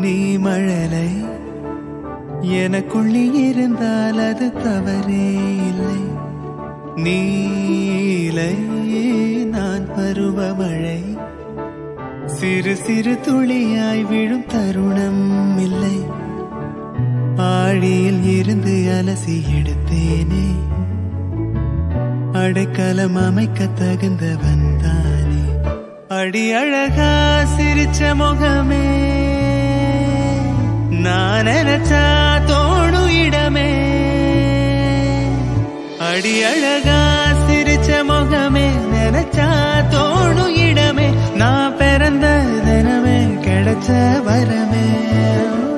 நீ மழலை எனக்குள்ளி இருந்தால் அது தவறே இல்லை நீலை நான் பருவமழை சிறு சிறு துளியாய் விழும் தருணம் இல்லை ஆழியில் இருந்து அலசி எடுத்தேனே அடைக்கலம் அமைக்க தகுந்தவன் தானே அடி அழகா சிரிச்ச முகமே நான் நினைச்சா தோணும் இடமே அடி அழகா சிரிச்ச முகமே நினைச்சா தோணும் இடமே நான் பிறந்த தினமே கிடைச்ச வரமே